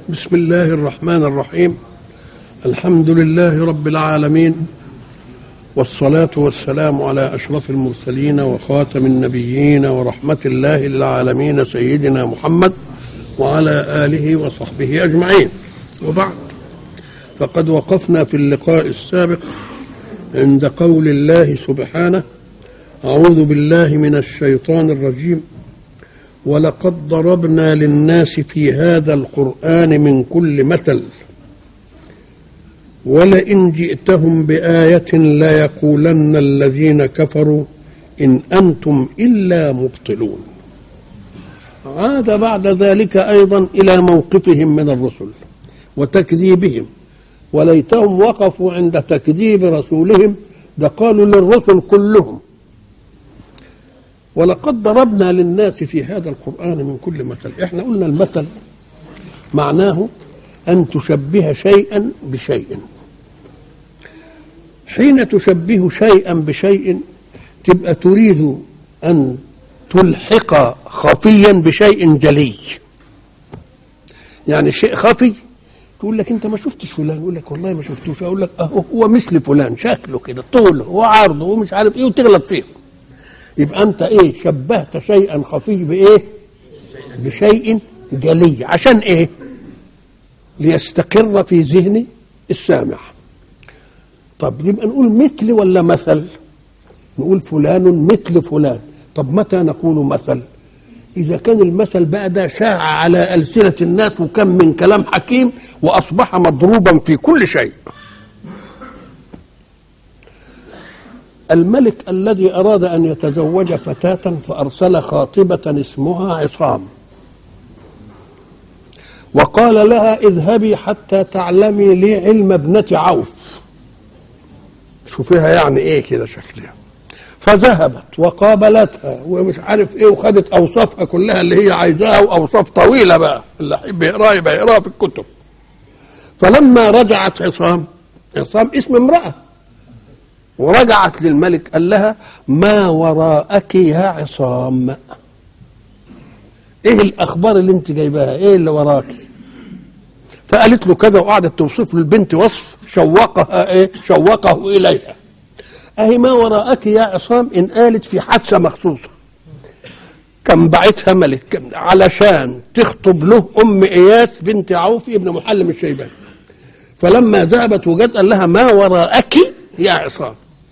بسم الله الرحمن الرحيم الحمد لله رب العالمين والصلاة والسلام على أشرف المرسلين وخاتم النبيين ورحمة الله للعالمين سيدنا محمد وعلى آله وصحبه أجمعين وبعد فقد وقفنا في اللقاء السابق عند قول الله سبحانه أعوذ بالله من الشيطان الرجيم ولقد ضربنا للناس في هذا القرآن من كل مثل ولئن جئتهم بآية ليقولن الذين كفروا إن أنتم إلا مبطلون عاد بعد ذلك أيضا إلى موقفهم من الرسل وتكذيبهم وليتهم وقفوا عند تكذيب رسولهم ده قالوا للرسل كلهم ولقد ضربنا للناس في هذا القرآن من كل مثل احنا قلنا المثل معناه أن تشبه شيئا بشيء حين تشبه شيئا بشيء تبقى تريد أن تلحق خفيا بشيء جلي يعني شيء خفي تقول لك انت ما شفتش فلان يقول لك والله ما شفتوش اقول لك اهو هو مثل فلان شكله كده طوله وعرضه ومش عارف ايه وتغلط فيه يبقى انت ايه شبهت شيئا خفي بايه بشيء جلي عشان ايه ليستقر في ذهن السامع طب يبقى نقول مثل ولا مثل نقول فلان مثل فلان طب متى نقول مثل إذا كان المثل بقى ده شاع على ألسنة الناس وكم من كلام حكيم وأصبح مضروبا في كل شيء الملك الذي أراد أن يتزوج فتاة فأرسل خاطبة اسمها عصام وقال لها اذهبي حتى تعلمي لي علم ابنة عوف شوفيها يعني ايه كده شكلها فذهبت وقابلتها ومش عارف ايه وخدت اوصافها كلها اللي هي عايزاها واوصاف طويله بقى اللي يحب يقراها يبقى يقراها في الكتب فلما رجعت عصام عصام اسم امراه ورجعت للملك قال لها ما وراءك يا عصام ايه الاخبار اللي انت جايباها ايه اللي وراك فقالت له كذا وقعدت توصف للبنت وصف شوقها ايه شوقه اليها اهي ما وراءك يا عصام ان قالت في حادثه مخصوصه كان بعتها ملك علشان تخطب له ام اياس بنت عوف ابن محلم الشيباني فلما ذهبت وجد قال لها ما وراءك يا عصام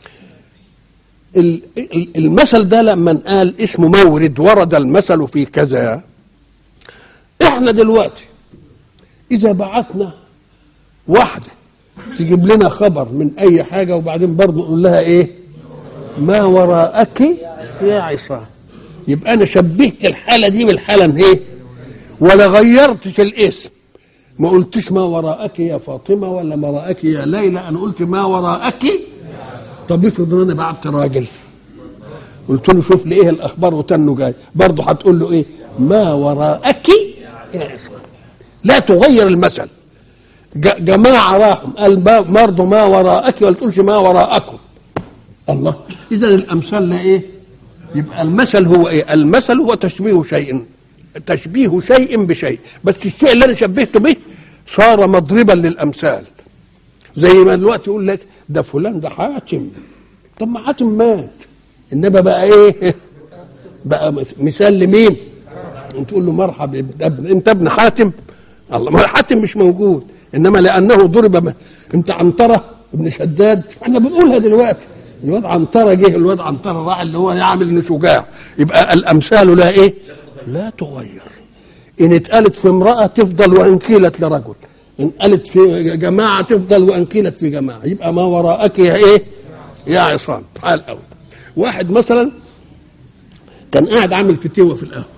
المثل ده لما قال اسمه مورد ورد المثل في كذا احنا دلوقتي اذا بعثنا واحده تجيب لنا خبر من اي حاجه وبعدين برضه نقول لها ايه ما وراءك يا عصام يبقى انا شبهت الحاله دي بالحاله ايه ولا غيرتش الاسم ما قلتش ما وراءك يا فاطمه ولا ما وراءك يا ليلى انا قلت ما وراءك طب افرض ان انا بعت راجل قلت له شوف لي ايه الاخبار وتنه جاي برضه هتقول له ايه ما وراءك يا عصام لا تغير المثل جماعة راحوا قال برضه ما وراءك ولا تقولش ما وراءكم الله إذا الأمثال لا إيه يبقى المثل هو إيه المثل هو تشبيه شيء تشبيه شيء بشيء بس الشيء اللي أنا شبهته به صار مضربا للأمثال زي ما دلوقتي يقول لك ده فلان ده حاتم طب ما حاتم مات إنما بقى إيه بقى مثال لمين انت تقول له مرحبا انت ابن حاتم الله ما حاتم مش موجود انما لانه ضرب انت عنتره ابن شداد احنا بنقولها دلوقتي الواد عنتره جه الواد عنتره راح اللي هو يعمل انه شجاع يبقى الامثال لا ايه؟ لا تغير ان اتقالت في امراه تفضل وان قيلت لرجل ان قالت في جماعه تفضل وان قيلت في جماعه يبقى ما وراءك يا ايه؟ يا عصام تعال قوي واحد مثلا كان قاعد عامل فتوه في القهوه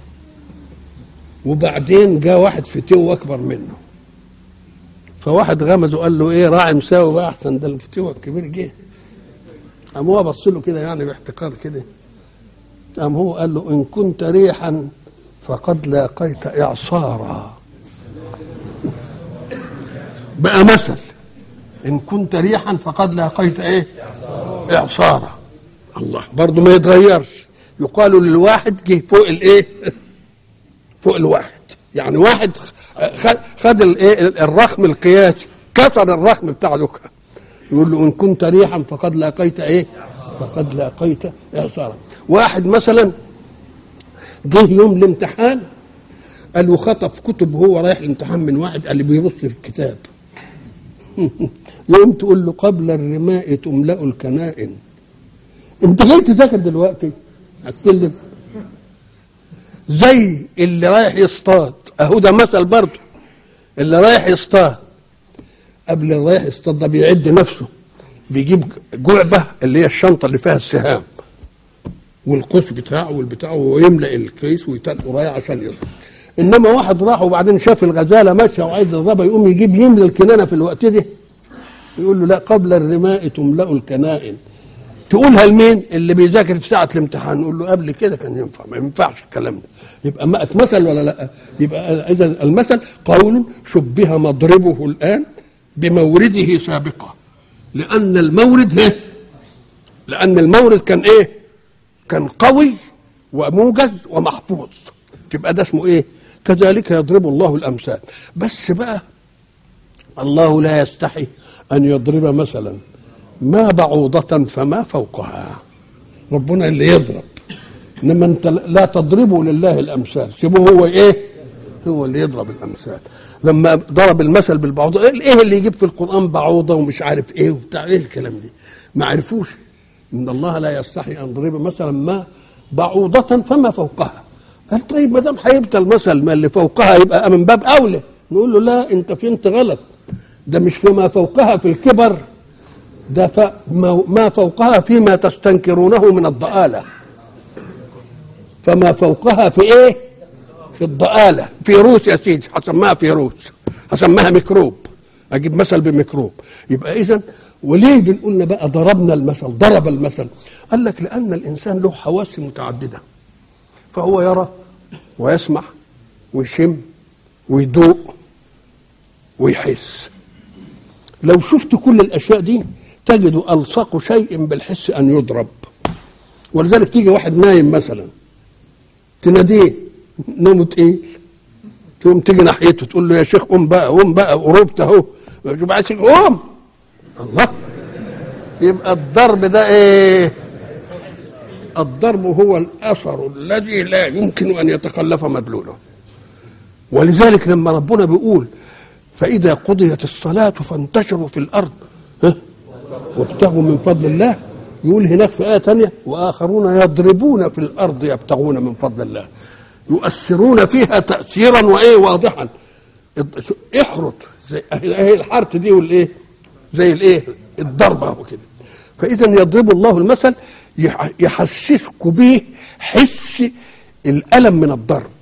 وبعدين جاء واحد فتوه اكبر منه فواحد غمز وقال له ايه راعي مساوي بقى احسن ده الفتوى الكبير جه قام هو بص له كده يعني باحتقار كده قام هو قال له ان كنت ريحا فقد لاقيت اعصارا بقى مثل ان كنت ريحا فقد لاقيت ايه اعصارا الله برضه ما يتغيرش يقال للواحد جه فوق الايه فوق الواحد يعني واحد خد, خد الايه الرخم القياسي كسر الرخم بتاع دكه يقول له ان كنت ريحا فقد لاقيت ايه فقد لاقيت اعصارا واحد مثلا جه يوم الامتحان قال له خطف كتب وهو رايح الامتحان من واحد قال لي بيبص في الكتاب يوم تقول له قبل الرماء تملأ الكنائن انت جاي تذاكر دلوقتي على السلم زي اللي رايح يصطاد اهو ده مثل برضه اللي رايح يصطاد قبل اللي رايح يصطاد ده بيعد نفسه بيجيب جعبه اللي هي الشنطه اللي فيها السهام والقوس بتاعه والبتاع ويملا الكيس ويتنقل رايح عشان يصطاد انما واحد راح وبعدين شاف الغزاله ماشيه وعايز يضربها يقوم يجيب يملى الكنانه في الوقت ده يقول له لا قبل الرماء تملا الكنائن تقولها لمين اللي بيذاكر في ساعه الامتحان نقول له قبل كده كان ينفع ما ينفعش الكلام ده يبقى ما اتمثل ولا لا يبقى اذا المثل قول شبه مضربه الان بمورده سابقا لان المورد ايه لان المورد كان ايه كان قوي وموجز ومحفوظ تبقى ده اسمه ايه كذلك يضرب الله الامثال بس بقى الله لا يستحي ان يضرب مثلا ما بعوضة فما فوقها ربنا اللي يضرب انما انت لا تضربوا لله الامثال سيبوه هو ايه هو اللي يضرب الامثال لما ضرب المثل بالبعوضة ايه اللي يجيب في القران بعوضة ومش عارف ايه وبتاع ايه الكلام دي ما عرفوش ان الله لا يستحي ان يضرب مثلا ما بعوضة فما فوقها قال طيب ما دام هيبقى المثل ما اللي فوقها يبقى من باب اولى نقول له لا انت فهمت غلط ده مش فيما فوقها في الكبر ده ف... ما فوقها فيما تستنكرونه من الضآلة فما فوقها في ايه في الضآلة فيروس يا سيدي هسميها فيروس هسميها ميكروب اجيب مثل بميكروب يبقى اذا وليه بنقولنا بقى ضربنا المثل ضرب المثل قال لك لان الانسان له حواس متعدده فهو يرى ويسمع ويشم ويدوق ويحس لو شفت كل الاشياء دي تجد الصق شيء بالحس ان يضرب ولذلك تيجي واحد نايم مثلا تناديه نومه تقيل تقوم تيجي ناحيته تقول له يا شيخ قوم بقى قوم بقى قربت اهو يبقى عايز قوم الله يبقى الضرب ده ايه الضرب هو الاثر الذي لا يمكن ان يتخلف مدلوله ولذلك لما ربنا بيقول فإذا قضيت الصلاة فانتشروا في الأرض ها وابتغوا من فضل الله يقول هناك في آية تانية وآخرون يضربون في الأرض يبتغون من فضل الله يؤثرون فيها تأثيرا وإيه واضحا احرط زي اهي الحرت دي والايه زي الايه الضربه وكده فاذا يضرب الله المثل يحسسك به حس الالم من الضرب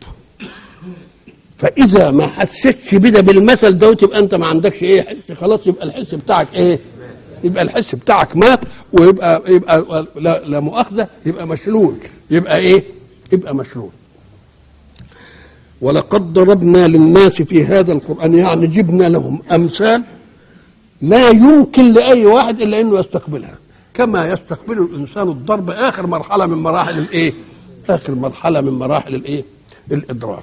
فاذا ما حسيتش بده بالمثل ده تبقى انت ما عندكش ايه حس خلاص يبقى الحس بتاعك ايه يبقى الحس بتاعك مات ويبقى يبقى لا, لا مؤاخذه يبقى مشلول يبقى ايه يبقى مشلول ولقد ضربنا للناس في هذا القران يعني جبنا لهم امثال لا يمكن لاي واحد الا انه يستقبلها كما يستقبل الانسان الضرب اخر مرحله من مراحل الايه اخر مرحله من مراحل الايه الادراك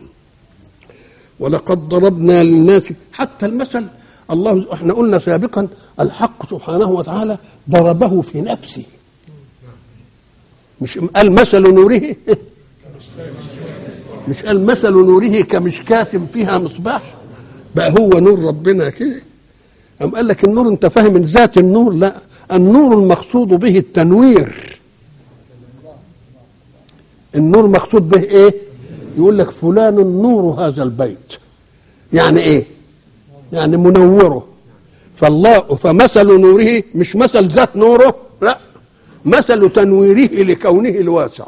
ولقد ضربنا للناس حتى المثل الله احنا قلنا سابقا الحق سبحانه وتعالى ضربه في نفسه مش قال مثل نوره مش قال مثل نوره كمشكاة فيها مصباح بقى هو نور ربنا كده أم قال لك النور انت فاهم من ذات النور لا النور المقصود به التنوير النور مقصود به ايه يقول لك فلان نور هذا البيت يعني ايه يعني منوره فالله فمثل نوره مش مثل ذات نوره لا مثل تنويره لكونه الواسع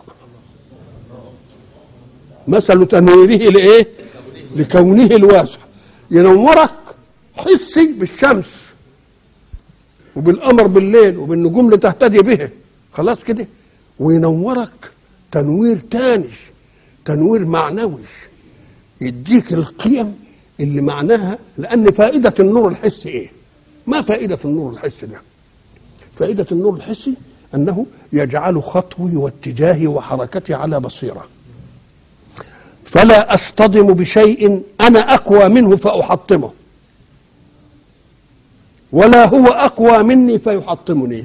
مثل تنويره لايه لكونه الواسع ينورك حسي بالشمس وبالقمر بالليل وبالنجوم اللي تهتدي به خلاص كده وينورك تنوير تاني تنوير معنوي يديك القيم اللي معناها لان فائده النور الحسي ايه ما فائده النور الحسي ده فائده النور الحسي انه يجعل خطوي واتجاهي وحركتي على بصيره فلا اصطدم بشيء انا اقوى منه فاحطمه ولا هو اقوى مني فيحطمني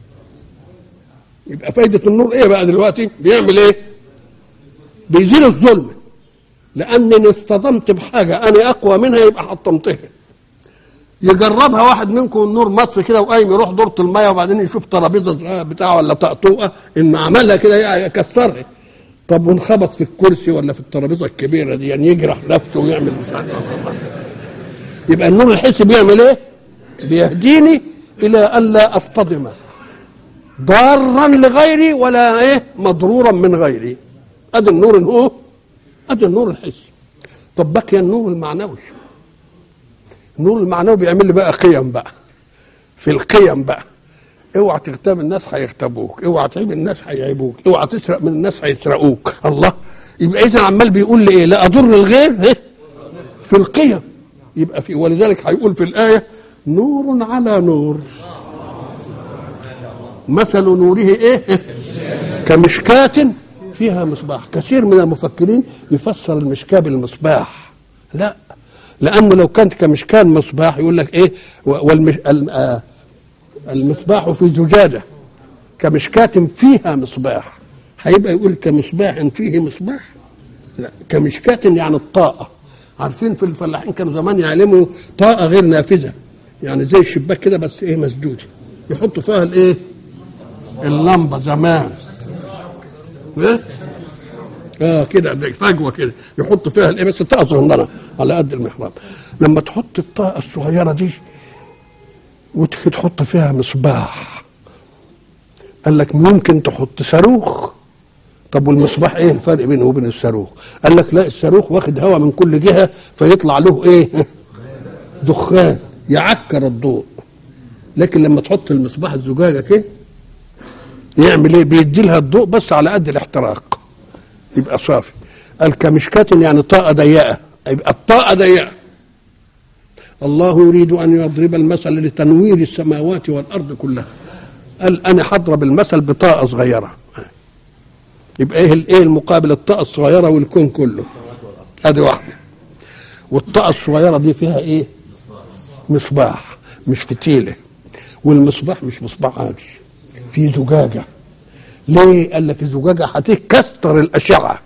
يبقى فايده النور ايه بقى دلوقتي بيعمل ايه بيزيل الظلم لانني اصطدمت بحاجه انا اقوى منها يبقى حطمتها يجربها واحد منكم النور مطفي كده وقايم يروح دورة المية وبعدين يشوف ترابيزه بتاعه ولا طقطوقه ان عملها كده يكسرها طب وانخبط في الكرسي ولا في الترابيزه الكبيره دي يعني يجرح نفسه ويعمل مش عارف يبقى النور الحسي بيعمل ايه؟ بيهديني الى الا اصطدم ضارا لغيري ولا ايه مضرورا من غيري ادي النور هو ادي النور الحسي طب بقي النور المعنوي النور المعنوي بيعمل لي بقى قيم بقى في القيم بقى اوعى تغتاب الناس هيغتابوك اوعى تعيب الناس هيعيبوك اوعى تسرق من الناس هيسرقوك الله يبقى اذا عمال بيقول لي ايه لا اضر الغير إيه؟ في القيم يبقى في ولذلك هيقول في الايه نور على نور مثل نوره ايه كمشكاة فيها مصباح كثير من المفكرين يفسر المشكاة بالمصباح لا لانه لو كانت كمشكاة مصباح يقول لك ايه والمش... المصباح في زجاجة كمشكاة فيها مصباح هيبقى يقول كمصباح فيه مصباح لا كمشكاة يعني الطاقة عارفين في الفلاحين كانوا زمان يعلموا طاقة غير نافذة يعني زي الشباك كده بس ايه مسدودة يحطوا فيها الايه اللمبة زمان ايه اه كده ده فجوه كده يحط فيها الايه بس طاقه صغننه على قد المحراب لما تحط الطاقه الصغيره دي وتحط فيها مصباح قال لك ممكن تحط صاروخ طب والمصباح ايه الفرق بينه وبين الصاروخ قال لك لا الصاروخ واخد هواء من كل جهه فيطلع له ايه دخان يعكر الضوء لكن لما تحط المصباح الزجاجه كده يعمل ايه بيدي لها الضوء بس على قد الاحتراق يبقى صافي قال كمشكاة يعني طاقة ضيقة يبقى الطاقة ضيقة الله يريد أن يضرب المثل لتنوير السماوات والأرض كلها قال أنا هضرب المثل بطاقة صغيرة يبقى ايه ايه المقابل الطاقة الصغيرة والكون كله ادي واحدة والطاقة الصغيرة دي فيها ايه مصباح مش فتيلة والمصباح مش مصباح عادي في زجاجة ليه قال لك الزجاجة هتكسر الأشعة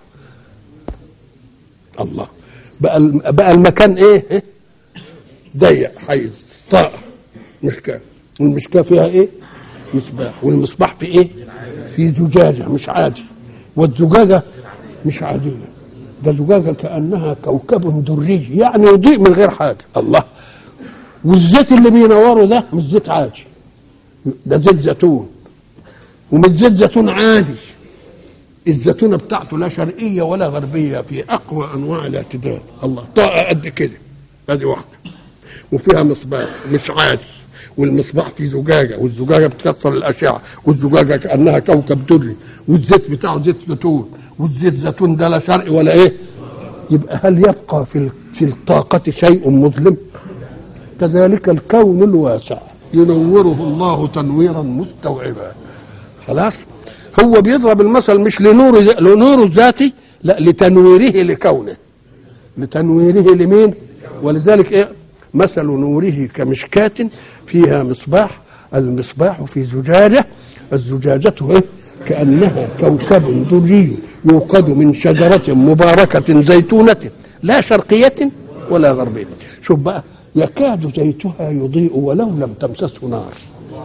الله بقى بقى المكان ايه ضيق حيز طاقة مشكاة والمشكاة فيها ايه مصباح والمصباح في ايه في زجاجة مش عادي والزجاجة مش عادية ده زجاجة كأنها كوكب دري يعني يضيء من غير حاجة الله والزيت اللي بينوره ده مش زيت عادي ده زيت زيتون ومش زيت زيتون عادي الزيتونه بتاعته لا شرقيه ولا غربيه في اقوى انواع الاعتدال الله طاقه قد كده ادي واحده وفيها مصباح مش عادي والمصباح فيه زجاجه والزجاجه بتكسر الاشعه والزجاجه كانها كوكب دري والزيت بتاعه زيت زيتون والزيت زيتون ده لا شرقي ولا ايه يبقى هل يبقى في في الطاقه شيء مظلم كذلك الكون الواسع ينوره الله تنويرا مستوعبا خلاص هو بيضرب المثل مش لنور لنوره الذاتي لا لتنويره لكونه لتنويره لمين ولذلك ايه مثل نوره كمشكاة فيها مصباح المصباح في زجاجة الزجاجة إيه؟ كأنها كوكب دري يوقد من شجرة مباركة زيتونة لا شرقية ولا غربية شوف بقى يكاد زيتها يضيء ولو لم تمسسه نار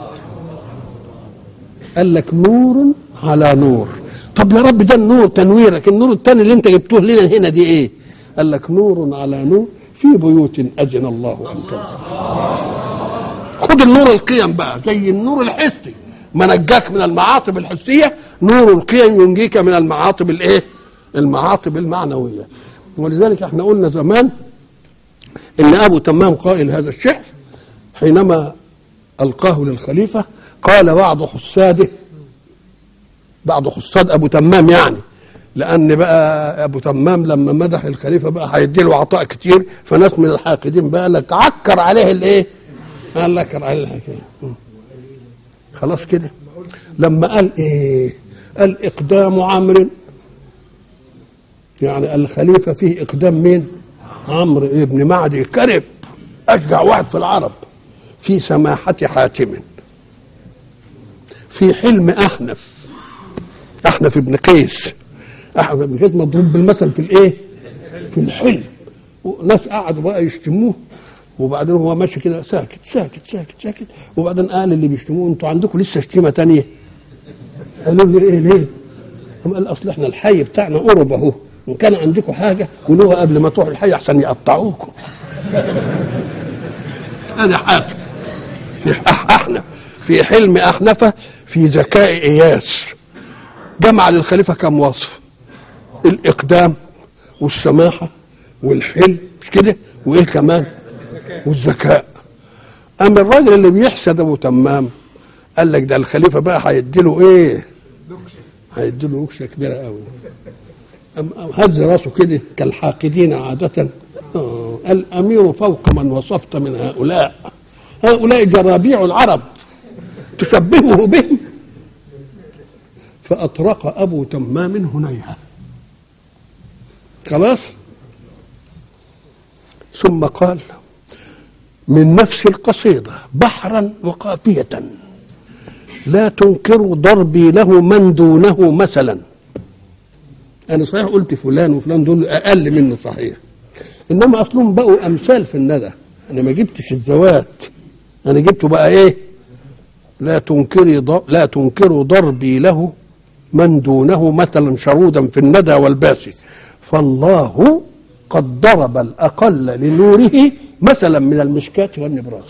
قال لك نور على نور طب يا رب ده النور تنويرك النور الثاني اللي انت جبتوه لنا هنا دي ايه قال لك نور على نور في بيوت اذن الله ان ترفع خد النور القيم بقى زي النور الحسي ما نجاك من المعاطب الحسيه نور القيم ينجيك من المعاطب الايه المعاطب المعنويه ولذلك احنا قلنا زمان ان ابو تمام قائل هذا الشعر حينما القاه للخليفه قال بعض حساده بعض حساد ابو تمام يعني لان بقى ابو تمام لما مدح الخليفه بقى هيدي له عطاء كتير فناس من الحاقدين بقى لك عكر عليه الايه؟ قال لك عليه الحكايه خلاص كده لما قال ايه؟ قال اقدام عمرو يعني الخليفة فيه إقدام مين عمرو ابن معدي كرب أشجع واحد في العرب في سماحة حاتم في حلم أحنف أحنف ابن قيس أحنف ابن قيس مضروب بالمثل في الإيه في الحلم ناس قعدوا بقى يشتموه وبعدين هو ماشي كده ساكت ساكت ساكت ساكت وبعدين قال اللي بيشتموه انتوا عندكم لسه شتيمه تانية قالوا له ايه ليه؟ قام قال اصل احنا الحي بتاعنا قرب اهو ان كان عندكم حاجه قولوها قبل ما تروحوا الحي احسن يقطعوكم هذا حاكم في احنف في حلم احنفه في ذكاء اياس جمع للخليفه كم وصف الاقدام والسماحه والحلم مش كده وايه كمان والذكاء اما الراجل اللي بيحسد ابو تمام قال لك ده الخليفه بقى هيديله ايه هيديله وكشه كبيره قوي أم هز راسه كده كالحاقدين عادة آه، الأمير فوق من وصفت من هؤلاء هؤلاء جرابيع العرب تشبهه بهم فأطرق أبو تمام هنيهة خلاص ثم قال من نفس القصيدة بحرا وقافية لا تنكر ضربي له من دونه مثلا أنا صحيح قلت فلان وفلان دول أقل منه صحيح إنما أصلهم بقوا أمثال في الندى أنا ما جبتش الذوات أنا جبته بقى إيه لا تنكري ض... لا تنكروا ضربي له من دونه مثلا شرودا في الندى والباسي فالله قد ضرب الأقل لنوره مثلا من المشكاة والنبراس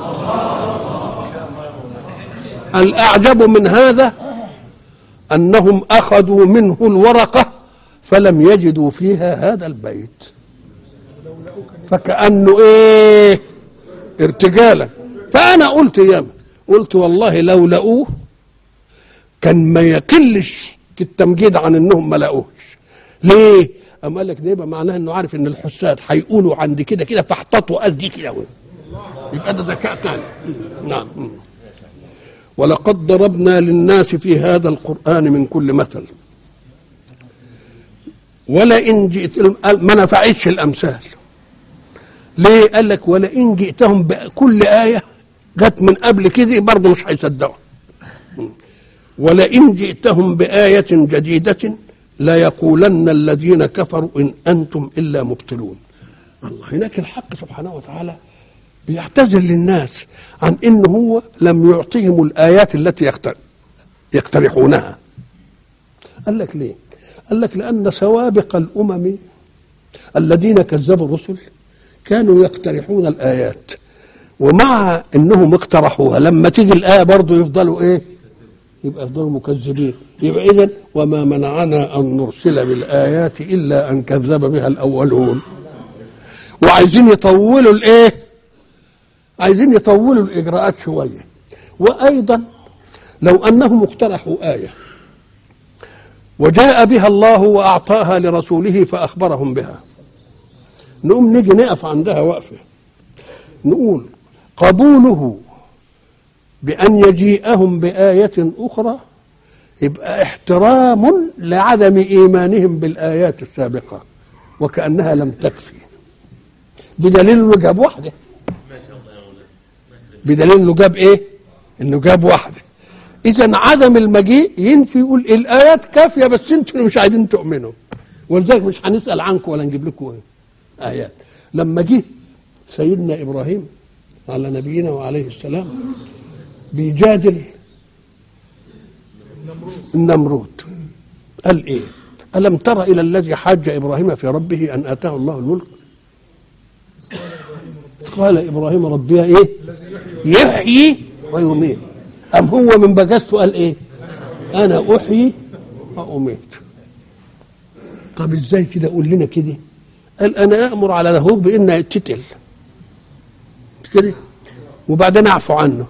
الأعجب من هذا أنهم أخذوا منه الورقة فلم يجدوا فيها هذا البيت فكأنه إيه ارتجالا فأنا قلت ياما قلت والله لو لقوه كان ما يقلش في التمجيد عن انهم ما لقوش ليه؟ أما قال لك ده يبقى معناه انه عارف ان الحساد هيقولوا عند كده كده فاحتطوا قال دي كده يبقى ده ذكاء تاني نعم ولقد ضربنا للناس في هذا القرآن من كل مثل ولئن جئت ما نفعتش الأمثال ليه قال لك ولئن جئتهم بكل آية جت من قبل كده برضه مش هيصدقوا ولئن جئتهم بآية جديدة ليقولن الذين كفروا إن أنتم إلا مبطلون الله هناك الحق سبحانه وتعالى بيعتذر للناس عن ان هو لم يعطيهم الايات التي يقترحونها قال لك ليه قال لك لان سوابق الامم الذين كذبوا الرسل كانوا يقترحون الايات ومع انهم اقترحوها لما تيجي الايه برضه يفضلوا ايه يبقى يفضلوا مكذبين يبقى اذا وما منعنا ان نرسل بالايات الا ان كذب بها الاولون وعايزين يطولوا الايه عايزين يطولوا الاجراءات شويه وايضا لو انهم اقترحوا ايه وجاء بها الله واعطاها لرسوله فاخبرهم بها نقوم نيجي نقف عندها وقفه نقول قبوله بان يجيئهم بايه اخرى يبقى احترام لعدم ايمانهم بالايات السابقه وكانها لم تكفي بدليل انه جاب واحده بدليل انه جاب ايه انه جاب واحده اذا عدم المجيء ينفي يقول الايات كافيه بس انتوا مش عايزين تؤمنوا ولذلك مش هنسال عنكم ولا نجيب لكم إيه؟ ايات لما جه سيدنا ابراهيم على نبينا وعليه السلام بيجادل النمرود قال ايه الم تر الى الذي حاج ابراهيم في ربه ان اتاه الله الملك قال ابراهيم ربي ايه يحيي ويميت ام هو من بجسته قال ايه انا احيي واميت طب ازاي كده قول لنا كده قال انا امر على له بان يتتل كده وبعدين اعفو عنه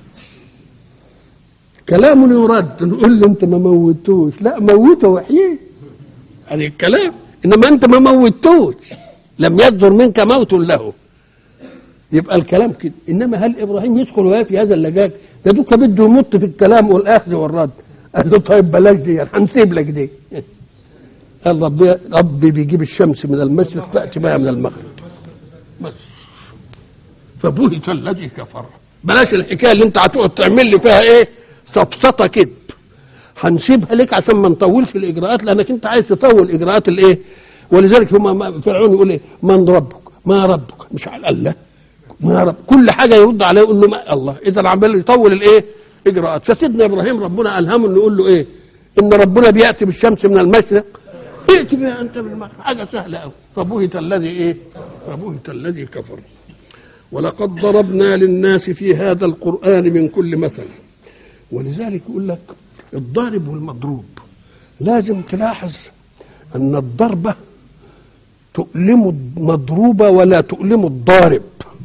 كلام يرد نقول له انت ما موتوش لا موته واحييه هذا الكلام انما انت ما موتوش لم يصدر منك موت له يبقى الكلام كده انما هل ابراهيم يدخل وهي في هذا اللجاج ده دوكا بده يمط في الكلام والاخذ والرد قال له طيب بلاش دي هنسيب لك دي قال ربي ربي بيجيب الشمس من المشرق تاتي بها من المغرب بس فبهت الذي كفر بلاش الحكايه اللي انت هتقعد تعمل لي فيها ايه سفسطه كذب هنسيبها لك عشان ما نطولش الاجراءات لانك انت عايز تطول اجراءات الايه ولذلك هم فرعون يقول ايه من ربك ما ربك مش على الله ما رب كل حاجه يرد عليه يقول له ما الله اذا عمال يطول الايه اجراءات فسيدنا ابراهيم ربنا الهمه انه يقول له ايه ان ربنا بياتي بالشمس من المشرق ائت بها انت من المغرب حاجه سهله قوي فبهت الذي ايه فبهت الذي كفر ولقد ضربنا للناس في هذا القران من كل مثل ولذلك يقول لك الضارب والمضروب لازم تلاحظ ان الضربه تؤلم المضروب ولا تؤلم الضارب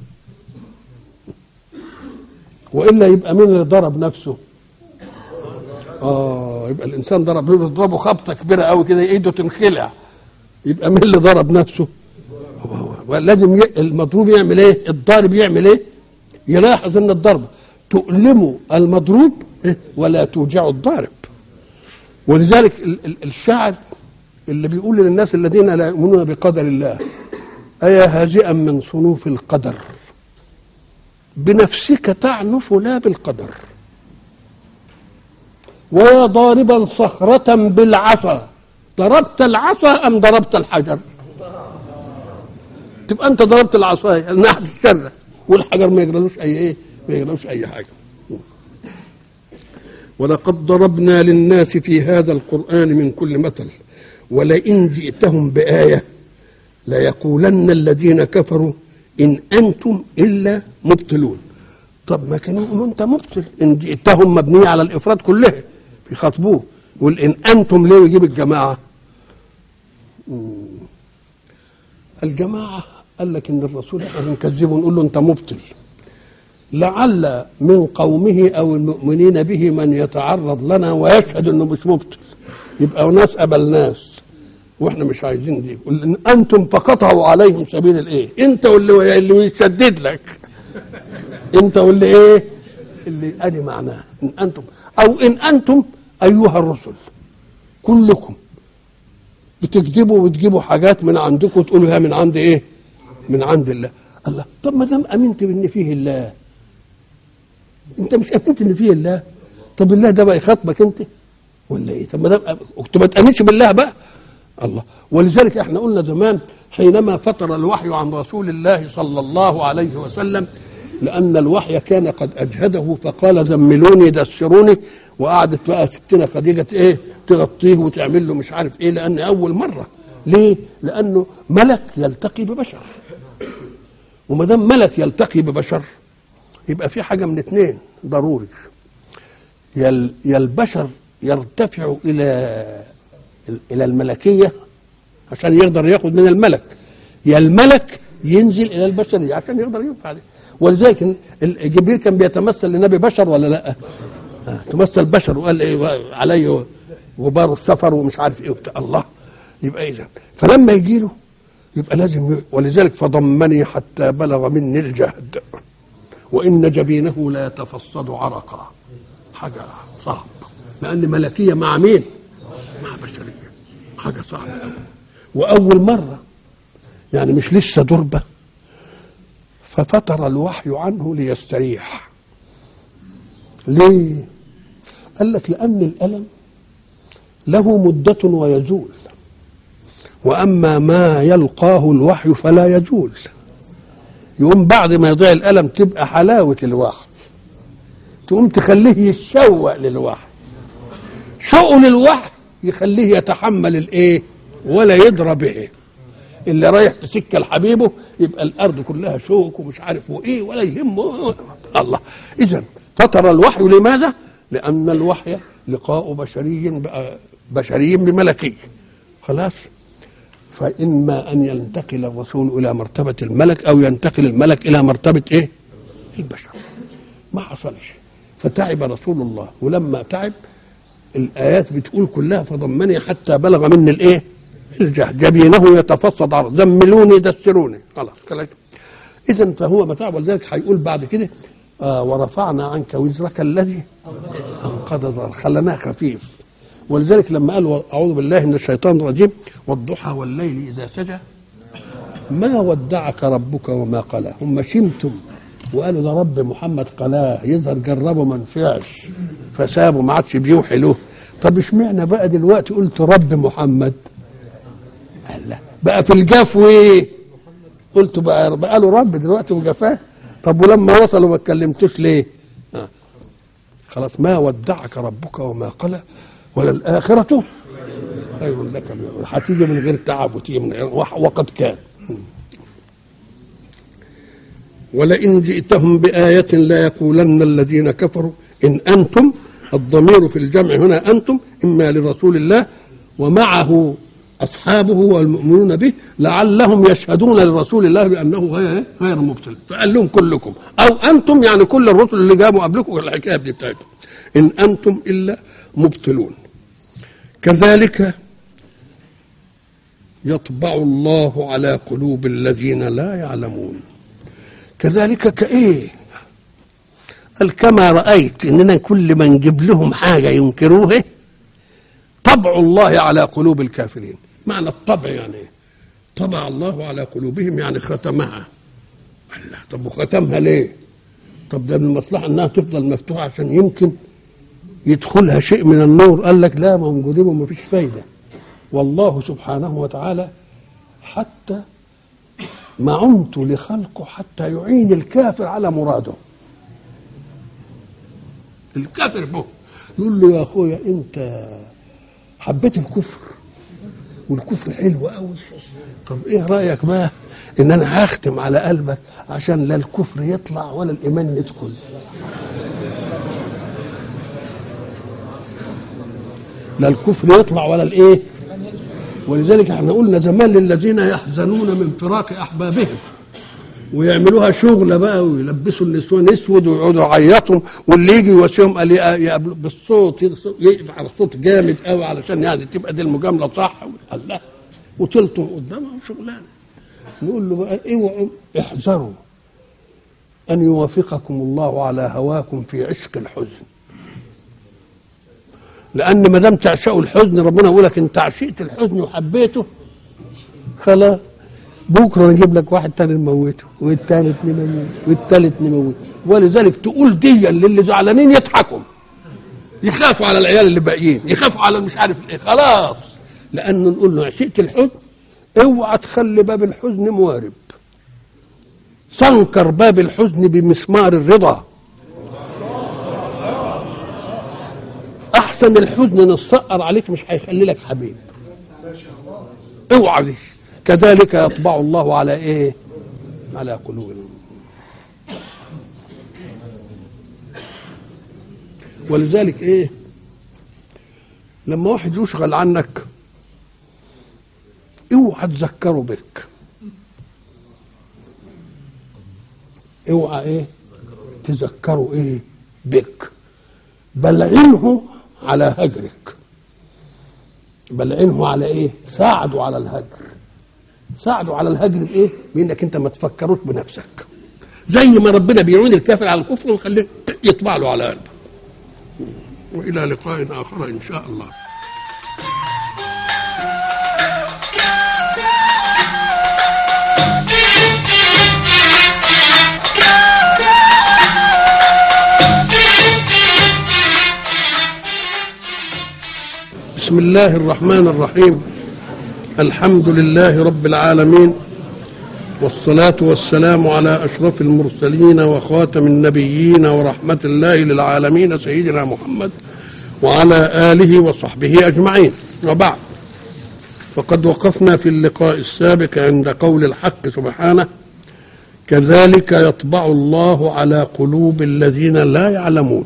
والا يبقى مين اللي ضرب نفسه اه يبقى الانسان ضرب يضربه خبطه كبيره قوي كده ايده تنخلع يبقى مين اللي ضرب نفسه ولازم ي... المضروب يعمل ايه الضارب يعمل ايه يلاحظ ان الضربه تؤلم المضروب ولا توجع الضارب ولذلك ال- ال- الشاعر اللي بيقول للناس الذين لا يؤمنون بقدر الله أيا هازئا من صنوف القدر بنفسك تعنف لا بالقدر ويا ضاربا صخرة بالعصا ضربت العصا أم ضربت الحجر تبقى أنت ضربت العصاية الناحية الشر والحجر ما يجرالوش أي إيه ما يجرالوش أي حاجة ولقد ضربنا للناس في هذا القرآن من كل مثل ولئن جئتهم بآية ليقولن الذين كفروا إن أنتم إلا مبطلون طب ما كانوا يقولوا أنت مبطل إن جئتهم مبنية على الإفراد كلها بيخاطبوه يقول إن أنتم ليه يجيب الجماعة مم. الجماعة قال لك إن الرسول احنا بنكذبه نقول له أنت مبطل لعل من قومه او المؤمنين به من يتعرض لنا ويشهد انه مش مبطل يبقى ناس قبل ناس واحنا مش عايزين دي قل إن انتم فقطعوا عليهم سبيل الايه انت واللي اللي يشدد لك انت واللي ايه اللي ادي معناه ان انتم او ان انتم ايها الرسل كلكم بتكذبوا وتجيبوا حاجات من عندكم وتقولوا هي من عند ايه من عند الله الله طب ما دام امنت بان فيه الله انت مش امنت ان فيه الله طب الله ده بقى يخاطبك انت ولا ايه طب ما دام أم- ما تامنش بالله بقى الله ولذلك احنا قلنا زمان حينما فتر الوحي عن رسول الله صلى الله عليه وسلم لان الوحي كان قد اجهده فقال زملوني دسروني وقعدت بقى ستنا خديجه ايه تغطيه وتعمل له مش عارف ايه لان اول مره ليه؟ لانه ملك يلتقي ببشر وما دام ملك يلتقي ببشر يبقى في حاجه من اثنين ضروري يا ال- يا البشر يرتفع الى الى الملكيه عشان يقدر ياخد من الملك يا الملك ينزل الى البشريه عشان يقدر ينفع عليه ولذلك ال- ال- جبريل كان بيتمثل لنبي بشر ولا لا؟ آه، تمثل بشر وقال ايه علي غبار السفر ومش عارف ايه وبتاع الله يبقى اذا فلما يجي له يبقى لازم ي- ولذلك فضمني حتى بلغ مني الجهد وان جبينه لا يتفصد عرقا حاجه صعب لان ملكيه مع مين؟ مع بشريه حاجه صعبه قوي واول مره يعني مش لسه دربه ففتر الوحي عنه ليستريح ليه؟ قال لك لأن الألم له مدة ويزول وأما ما يلقاه الوحي فلا يزول يقوم بعد ما يضيع الألم تبقى حلاوة الوحي تقوم تخليه يتشوق للوحي شوقه للوحي يخليه يتحمل الايه ولا يدرى به اللي رايح في سكه لحبيبه يبقى الارض كلها شوك ومش عارف وايه ولا يهمه الله اذا فتر الوحي لماذا؟ لان الوحي لقاء بشري بقى بشري بملكي خلاص فاما ان ينتقل الرسول الى مرتبه الملك او ينتقل الملك الى مرتبه ايه؟ البشر ما حصلش فتعب رسول الله ولما تعب الايات بتقول كلها فضمني حتى بلغ مني الايه؟ الجهد جبينه يتفصد عرض زملوني دسروني خلاص كلام اذا فهو متاع ولذلك هيقول بعد كده آه ورفعنا عنك وزرك الذي انقض ظهرك خلناه خفيف ولذلك لما قال اعوذ بالله من الشيطان الرجيم والضحى والليل اذا سجى ما ودعك ربك وما قلى هم شمتم وقالوا ده رب محمد قلاه يظهر جربه ما نفعش فسابه ما عادش بيوحي له طب اشمعنى بقى دلوقتي قلت رب محمد قال لا بقى في الجفو ايه قلت بقى بقى له رب دلوقتي وجفاه طب ولما وصلوا ما اتكلمتوش ليه آه. خلاص ما ودعك ربك وما قلى وللآخرة خير لك من هتيجي من غير تعب وتيجي من غير وقد كان ولئن جئتهم بآية لا يقولن الذين كفروا إن أنتم الضمير في الجمع هنا أنتم إما لرسول الله ومعه أصحابه والمؤمنون به لعلهم يشهدون لرسول الله بأنه غير غير مبطل فقال لهم كلكم أو أنتم يعني كل الرسل اللي جابوا قبلكم الحكاية دي بتاعتهم إن أنتم إلا مبطلون كذلك يطبع الله على قلوب الذين لا يعلمون كذلك كايه قال كما رايت اننا كل ما نجيب لهم حاجه ينكروها طبع الله على قلوب الكافرين معنى الطبع يعني ايه طبع الله على قلوبهم يعني ختمها الله طب وختمها ليه طب ده من المصلحه انها تفضل مفتوحه عشان يمكن يدخلها شيء من النور قال لك لا موجودين وما فيش فايده والله سبحانه وتعالى حتى معنت لخلقه حتى يعين الكافر على مراده الكافر به يقول له يا اخويا انت حبيت الكفر والكفر حلو قوي طب ايه رايك بقى ان انا هختم على قلبك عشان لا الكفر يطلع ولا الايمان يدخل لا الكفر يطلع ولا الايه ولذلك احنا قلنا زمان للذين يحزنون من فراق احبابهم ويعملوها شغله بقى ويلبسوا النسوان اسود ويقعدوا يعيطوا واللي يجي يواسيهم قال يقابلوا بالصوت يقف على الصوت جامد قوي علشان يعني تبقى دي المجامله صح قال لا وتلطم قدامهم شغلانه نقول له بقى اوعوا احذروا ان يوافقكم الله على هواكم في عشق الحزن لان ما دام تعشقوا الحزن ربنا يقول لك انت عشقت الحزن وحبيته خلاص بكره نجيب لك واحد تاني نموته والتالت نموته والتالت نموته ولذلك تقول دي للي زعلانين يضحكوا يخافوا على العيال اللي باقيين يخافوا على مش عارف ايه خلاص لانه نقول له عشقت الحزن اوعى تخلي باب الحزن موارب سنكر باب الحزن بمسمار الرضا احسن الحزن نصقر عليك مش هيخلي لك حبيب اوعى دي كذلك يطبع الله على ايه على قلوبهم ولذلك ايه لما واحد يشغل عنك اوعى تذكره بك اوعى ايه تذكره ايه بك بلعنه على هجرك بلعنه على ايه ساعده على الهجر ساعده على الهجر بايه بانك انت ما تفكروش بنفسك زي ما ربنا بيعين الكافر على الكفر ويخليه يطبع له على قلبه والى لقاء اخر ان شاء الله بسم الله الرحمن الرحيم الحمد لله رب العالمين والصلاة والسلام على أشرف المرسلين وخاتم النبيين ورحمة الله للعالمين سيدنا محمد وعلى آله وصحبه أجمعين وبعد فقد وقفنا في اللقاء السابق عند قول الحق سبحانه كذلك يطبع الله على قلوب الذين لا يعلمون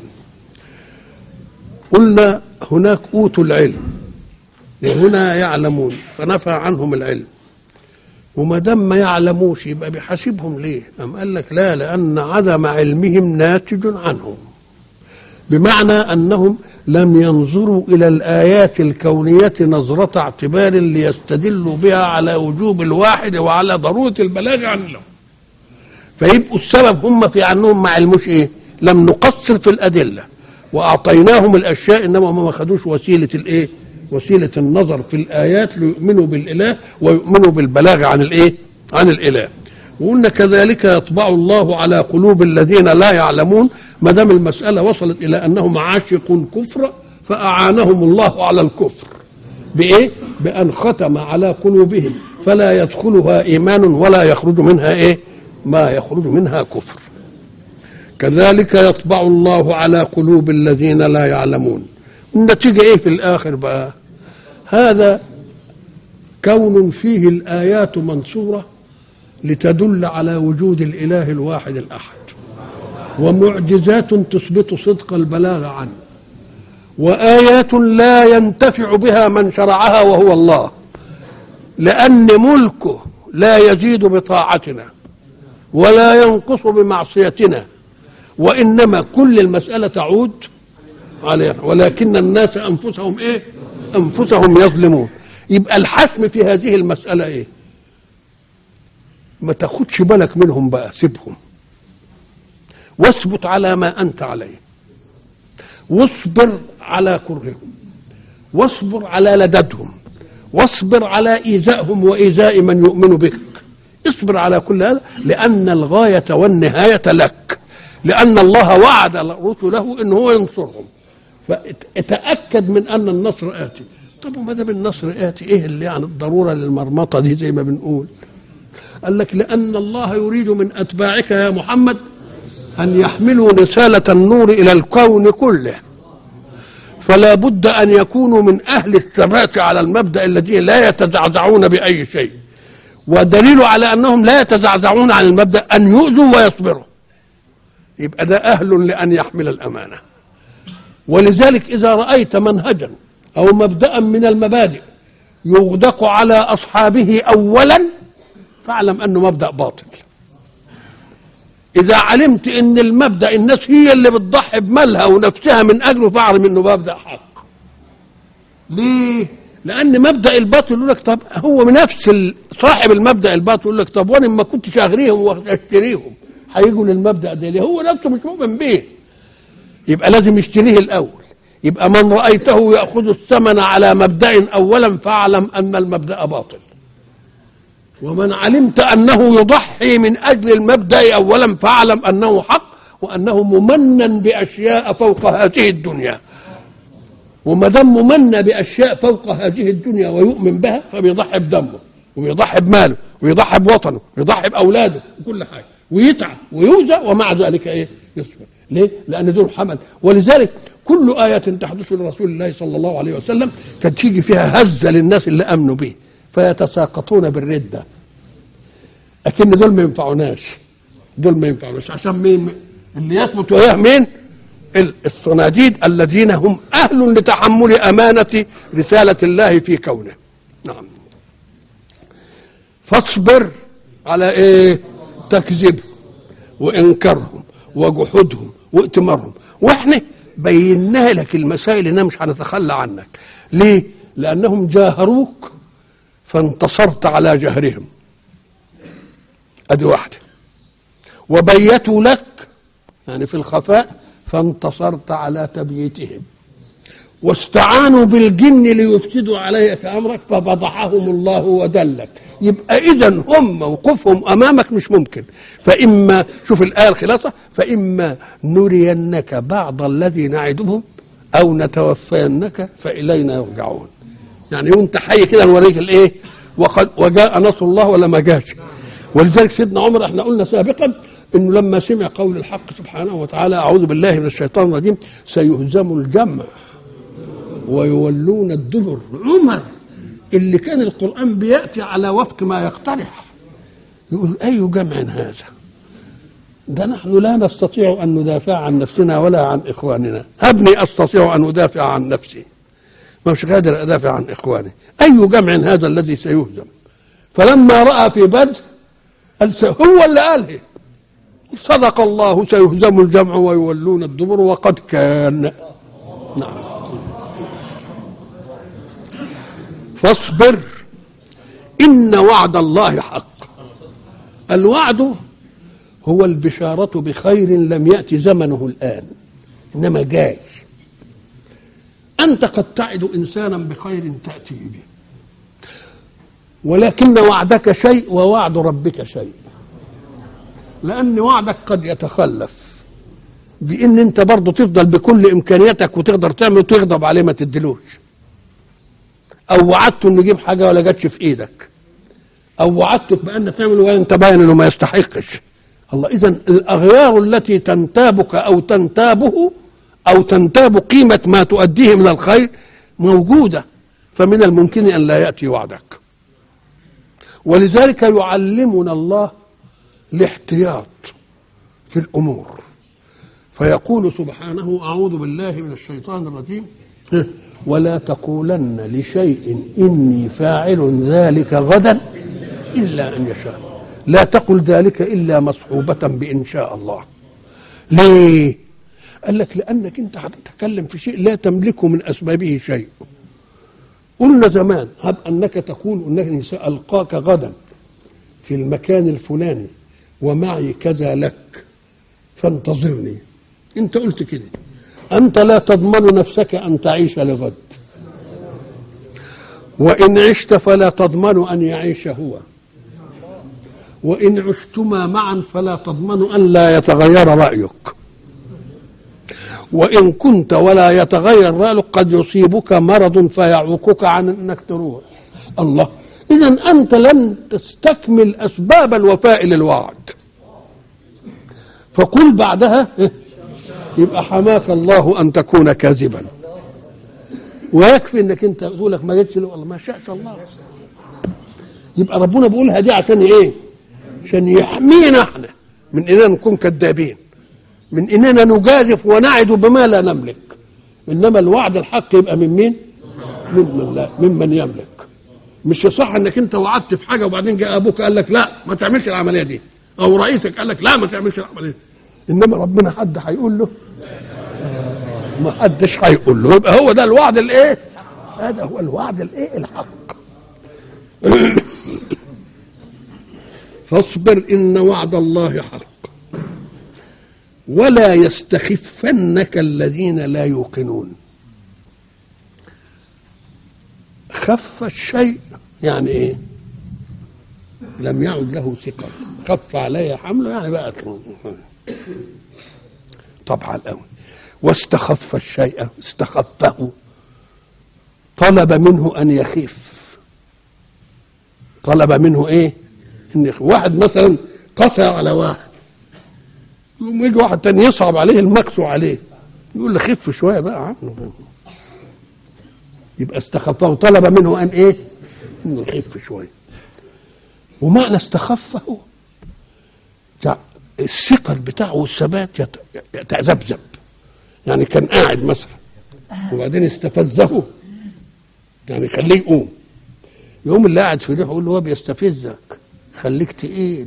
قلنا هناك اوتوا العلم وهنا يعلمون فنفى عنهم العلم وما دام ما يعلموش يبقى بيحاسبهم ليه؟ أم قال لك لا لأن عدم علمهم ناتج عنهم بمعنى أنهم لم ينظروا إلى الآيات الكونية نظرة اعتبار ليستدلوا بها على وجوب الواحد وعلى ضرورة البلاغ عن الله فيبقوا السبب هم في أنهم ما علموش إيه؟ لم نقصر في الأدلة واعطيناهم الاشياء انما هم ما خدوش وسيله الايه وسيله النظر في الايات ليؤمنوا بالاله ويؤمنوا بالبلاغ عن الايه عن الاله وقلنا كذلك يطبع الله على قلوب الذين لا يعلمون ما دام المساله وصلت الى انهم عاشقوا الكفر فاعانهم الله على الكفر بايه بان ختم على قلوبهم فلا يدخلها ايمان ولا يخرج منها ايه ما يخرج منها كفر كذلك يطبع الله على قلوب الذين لا يعلمون النتيجة ايه في الاخر بقى هذا كون فيه الايات منصورة لتدل على وجود الاله الواحد الاحد ومعجزات تثبت صدق البلاغ عنه وآيات لا ينتفع بها من شرعها وهو الله لأن ملكه لا يزيد بطاعتنا ولا ينقص بمعصيتنا وإنما كل المسألة تعود علينا ولكن الناس أنفسهم إيه أنفسهم يظلمون يبقى الحسم في هذه المسألة إيه ما تاخدش بالك منهم بقى سيبهم واثبت على ما أنت عليه واصبر على كرههم واصبر على لددهم واصبر على إيذائهم وإيذاء من يؤمن بك اصبر على كل هذا لأن الغاية والنهاية لك لأن الله وعد رسله أنه هو ينصرهم فتأكد من أن النصر آتي طب وما دام النصر آتي إيه اللي يعني الضرورة للمرمطة دي زي ما بنقول قال لك لأن الله يريد من أتباعك يا محمد أن يحملوا رسالة النور إلى الكون كله فلا بد أن يكونوا من أهل الثبات على المبدأ الذي لا يتزعزعون بأي شيء ودليل على أنهم لا يتزعزعون عن المبدأ أن يؤذوا ويصبروا يبقى ده أهل لأن يحمل الأمانة ولذلك إذا رأيت منهجا أو مبدأ من المبادئ يغدق على أصحابه أولا فاعلم أنه مبدأ باطل إذا علمت إن المبدأ الناس هي اللي بتضحي بمالها ونفسها من أجله فاعلم إنه مبدأ حق. ليه؟ لأن مبدأ الباطل يقول لك طب هو من نفس صاحب المبدأ الباطل يقول لك طب وأنا ما كنتش أغريهم وأشتريهم هيجوا للمبدأ ده ليه؟ هو نفسه مش مؤمن به. يبقى لازم يشتريه الأول. يبقى من رأيته يأخذ الثمن على مبدأ أولا فاعلم أن المبدأ باطل. ومن علمت انه يضحي من اجل المبدا اولا فاعلم انه حق وانه ممنا باشياء فوق هذه الدنيا وما دام ممن باشياء فوق هذه الدنيا ويؤمن بها فبيضحي بدمه وبيضحي بماله ويضحي بوطنه ويضحي باولاده وكل حاجه ويتعب ويؤذى ومع ذلك ايه يصبر ليه؟ لان دول حمل ولذلك كل آية تحدث لرسول الله صلى الله عليه وسلم كانت تيجي فيها هزة للناس اللي آمنوا به فيتساقطون بالردة لكن دول ما ينفعوناش دول ما ينفعوناش عشان مين اللي يثبت وياه مين الصناديد الذين هم أهل لتحمل أمانة رسالة الله في كونه نعم فاصبر على ايه تكذيبهم وانكارهم وجحودهم وائتمارهم واحنا بيناها لك المسائل انها مش هنتخلى عنك ليه لانهم جاهروك فانتصرت على جهرهم ادي واحده وبيتوا لك يعني في الخفاء فانتصرت على تبييتهم واستعانوا بالجن ليفسدوا عليك امرك ففضحهم الله ودلك يبقى اذا هم موقفهم امامك مش ممكن فاما شوف الايه الخلاصه فاما نرينك بعض الذي نعدهم او نتوفينك فالينا يرجعون يعني وانت حي كده نوريك الايه وقد وجاء نصر الله ولا ما جاش ولذلك سيدنا عمر احنا قلنا سابقا انه لما سمع قول الحق سبحانه وتعالى اعوذ بالله من الشيطان الرجيم سيهزم الجمع ويولون الدبر عمر اللي كان القران بياتي على وفق ما يقترح يقول اي جمع هذا ده نحن لا نستطيع ان ندافع عن نفسنا ولا عن اخواننا هبني استطيع ان ادافع عن نفسي مش قادر ادافع عن اخواني اي جمع هذا الذي سيهزم فلما راى في بدر قال هو اللي قاله صدق الله سيهزم الجمع ويولون الدبر وقد كان نعم فاصبر ان وعد الله حق الوعد هو البشارة بخير لم يأتي زمنه الآن إنما جاي أنت قد تعد إنسانا بخير تأتي به ولكن وعدك شيء ووعد ربك شيء لأن وعدك قد يتخلف بإن أنت برضه تفضل بكل إمكانياتك وتقدر تعمل وتغضب عليه ما تدلوش أو وعدته إنه يجيب حاجة ولا جاتش في إيدك أو وعدته بأن تعمل وأنت باين إنه ما يستحقش الله إذا الأغيار التي تنتابك أو تنتابه أو تنتاب قيمة ما تؤديه من الخير موجودة فمن الممكن أن لا يأتي وعدك ولذلك يعلمنا الله الاحتياط في الأمور فيقول سبحانه أعوذ بالله من الشيطان الرجيم ولا تقولن لشيء إني فاعل ذلك غدا إلا أن يشاء لا تقل ذلك إلا مصحوبة بإن شاء الله ليه قال لك لأنك أنت هتتكلم في شيء لا تملكه من أسبابه شيء قلنا زمان هب أنك تقول أنني سألقاك غدا في المكان الفلاني ومعي كذا لك فانتظرني انت قلت كده انت لا تضمن نفسك ان تعيش لغد وان عشت فلا تضمن ان يعيش هو وان عشتما معا فلا تضمن ان لا يتغير رايك وان كنت ولا يتغير رايك قد يصيبك مرض فيعوقك عن انك تروح الله اذا انت لن تستكمل اسباب الوفاء للوعد فقل بعدها يبقى حماك الله ان تكون كاذبا ويكفي انك انت تقول لك ما جتش والله ما شاءش الله يبقى ربنا بيقولها دي عشان ايه عشان يحمينا احنا من اننا نكون كذابين من اننا نجازف ونعد بما لا نملك انما الوعد الحق يبقى من مين ممن لا ممن يملك مش صح انك انت وعدت في حاجه وبعدين جاء ابوك قال لك لا ما تعملش العمليه دي او رئيسك قال لك لا ما تعملش العمليه انما ربنا حد هيقول له ما حدش هيقول له يبقى هو ده الوعد الايه هذا هو الوعد الايه الحق فاصبر ان وعد الله حق ولا يستخفنك الذين لا يوقنون خف الشيء يعني ايه لم يعد له ثقل خف علي حمله يعني بقى طبعا قوي واستخف الشيء استخفه طلب منه ان يخف طلب منه ايه ان يخف. واحد مثلا قسى على واحد يقوم يجي واحد تاني يصعب عليه المكسو عليه يقول له خف شويه بقى عنه يبقى استخفه طلب منه ان ايه انه يخف شويه ومعنى استخفه الثقل بتاعه والثبات يتذبذب يعني كان قاعد مثلا وبعدين استفزه يعني خليه يقوم يقوم اللي قاعد في ريحه يقول له هو بيستفزك خليك تقيل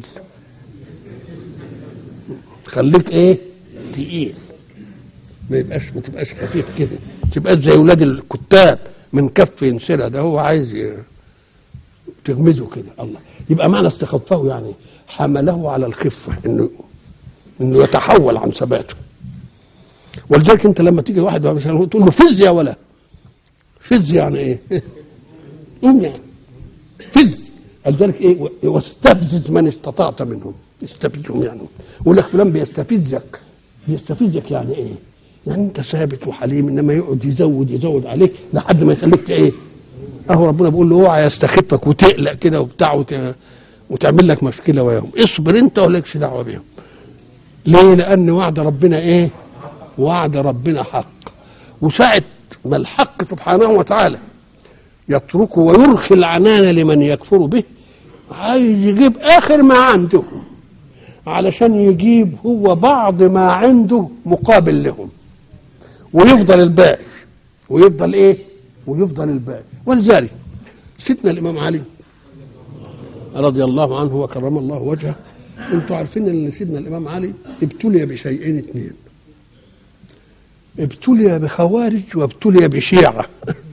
خليك ايه تقيل ما يبقاش ما تبقاش خفيف كده تبقاش زي ولاد الكتاب من كف ينسلها ده هو عايز تغمزه كده الله يبقى معنى استخفه يعني حمله على الخفه انه انه يتحول عن ثباته ولذلك انت لما تيجي واحد مثلا تقول له فز يا ولا فز يعني ايه؟ قوم يعني فز لذلك ايه واستفزز من استطعت منهم استفزهم يعني يقول لك فلان بيستفزك بيستفزك يعني ايه؟ يعني انت ثابت وحليم انما يقعد يزود يزود عليك لحد ما يخليك ايه؟ اهو ربنا بيقول له اوعى يستخفك وتقلق كده وبتاع وت... وتعمل لك مشكله وياهم اصبر انت ولكش دعوه بيهم ليه لان وعد ربنا ايه وعد ربنا حق وساعة ما الحق سبحانه وتعالى يتركه ويرخي العنان لمن يكفر به عايز يجيب اخر ما عنده علشان يجيب هو بعض ما عنده مقابل لهم ويفضل الباقي ويفضل ايه ويفضل الباقي ولذلك سيدنا الامام علي رضي الله عنه وكرم الله وجهه انتوا عارفين ان سيدنا الامام علي ابتلي بشيئين اثنين ابتلي بخوارج وابتلي بشيعه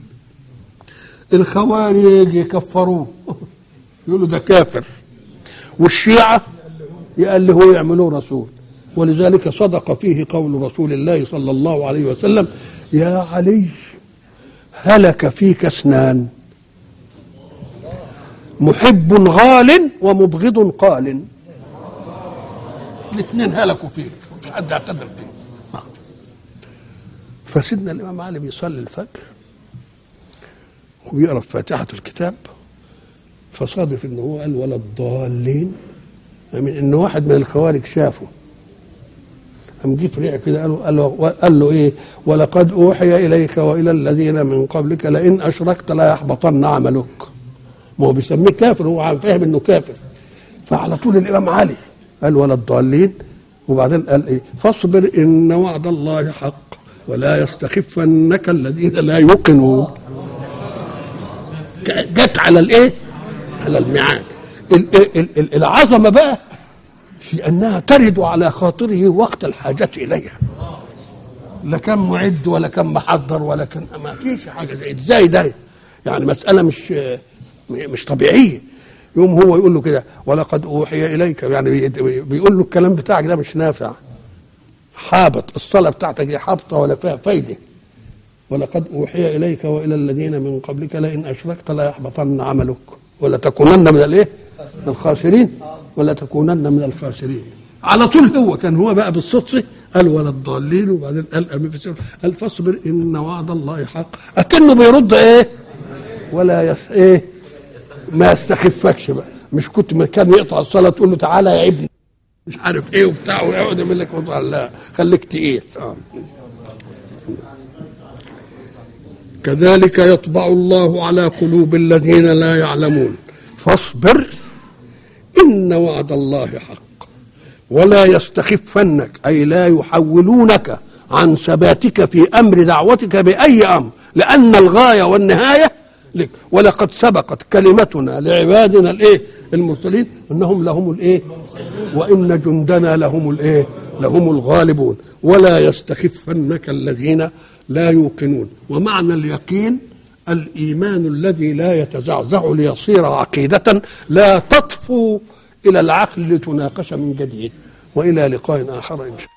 الخوارج يكفروه يقولوا ده كافر والشيعه يألهوا يعملوه رسول ولذلك صدق فيه قول رسول الله صلى الله عليه وسلم يا علي هلك فيك اثنان محب غال ومبغض قال الاثنين هلكوا فيك مفيش حد اعتدل فيك نعم. فسيدنا الامام علي بيصلي الفجر ويقرا في فاتحه الكتاب فصادف ان هو قال ولا الضالين يعني ان واحد من الخوارج شافه قام جه فريع كده قال له, قال له قال له ايه ولقد اوحي اليك والى الذين من قبلك لئن اشركت لا يحبطن عملك ما هو بيسميه كافر هو عم فاهم انه كافر فعلى طول الامام علي قال ولا الضالين وبعدين قال ايه فاصبر ان وعد الله حق ولا يستخفنك الذين لا يوقنون جت على الايه على الميعاد ال- ال- ال- العظمه بقى في انها ترد على خاطره وقت الحاجه اليها لا كان معد ولا كان محضر ولا كان ما فيش حاجه زي ازاي ده يعني مساله مش مش طبيعيه يوم هو يقول له كده ولقد اوحي اليك يعني بي- بيقول له الكلام بتاعك ده مش نافع حابط الصلاه بتاعتك دي حابطه ولا فيها فايده ولقد اوحي اليك والى الذين من قبلك لئن اشركت لا يحبطن عملك ولا تكونن من الايه؟ من الخاسرين ولا تكونن من الخاسرين على طول هو كان هو بقى بالصدفه قال ولا الضالين وبعدين قال امين في السر قال فاصبر ان وعد الله حق اكنه بيرد ايه؟ ولا يس ايه؟ ما يستخفكش بقى مش كنت ما كان يقطع الصلاه تقول له تعالى يا ابني مش عارف ايه وبتاع ويقعد يعمل لك وضع لا خليك تقيل آه. كذلك يطبع الله على قلوب الذين لا يعلمون فاصبر ان وعد الله حق ولا يستخفنك اي لا يحولونك عن ثباتك في امر دعوتك باي امر لان الغايه والنهايه لك ولقد سبقت كلمتنا لعبادنا الايه المرسلين انهم لهم الايه وان جندنا لهم الايه لهم الغالبون ولا يستخفنك الذين لا يوقنون ومعنى اليقين الايمان الذي لا يتزعزع ليصير عقيده لا تطفو الى العقل لتناقش من جديد والى لقاء اخر ان شاء الله